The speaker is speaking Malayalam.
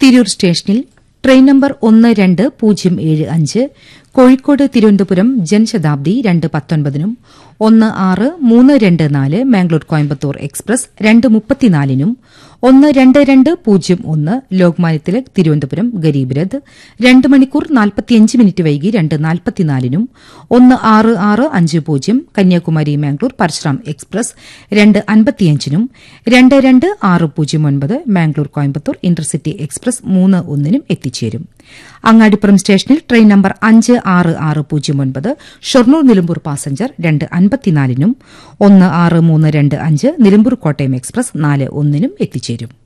തിരൂർ സ്റ്റേഷനിൽ ട്രെയിൻ നമ്പർ ഒന്ന് രണ്ട് പൂജ്യം ഏഴ് അഞ്ച് കോഴിക്കോട് തിരുവനന്തപുരം ജനശതാബ്ദി രണ്ട് പത്തൊൻപതിനും ഒന്ന് ആറ് മൂന്ന് രണ്ട് നാല് മാംഗ്ലൂർ കോയമ്പത്തൂർ എക്സ്പ്രസ് രണ്ട് മുപ്പത്തിനാലിനും ഒന്ന് രണ്ട് രണ്ട് പൂജ്യം ഒന്ന് ലോക്മാന്യ തിലക് തിരുവനന്തപുരം ഗരീബ് രഥ് രണ്ട് മണിക്കൂർ നാൽപ്പത്തിയഞ്ച് മിനിറ്റ് വൈകി രണ്ട് നാൽപ്പത്തിനാലിനും ഒന്ന് ആറ് ആറ് അഞ്ച് പൂജ്യം കന്യാകുമാരി മാംഗ്ലൂർ പരശുറാം എക്സ്പ്രസ് രണ്ട് അൻപത്തിയഞ്ചിനും രണ്ട് രണ്ട് ആറ് പൂജ്യം ഒൻപത് മാംഗ്ലൂർ കോയമ്പത്തൂർ ഇന്റർസിറ്റി എക്സ്പ്രസ് മൂന്ന് ഒന്നിനും എത്തിച്ചേരും അങ്ങാടിപ്പുറം സ്റ്റേഷനിൽ ട്രെയിൻ നമ്പർ അഞ്ച് ആറ് ആറ് പൂജ്യം ഒൻപത് ഷൊർണൂർ നിലമ്പൂർ പാസഞ്ചർ രണ്ട് അൻപത്തിനാലിനും ഒന്ന് ആറ് മൂന്ന് രണ്ട് അഞ്ച് നിലമ്പൂർ കോട്ടയം എക്സ്പ്രസ് നാല് ഒന്നിനും എത്തിച്ചേരും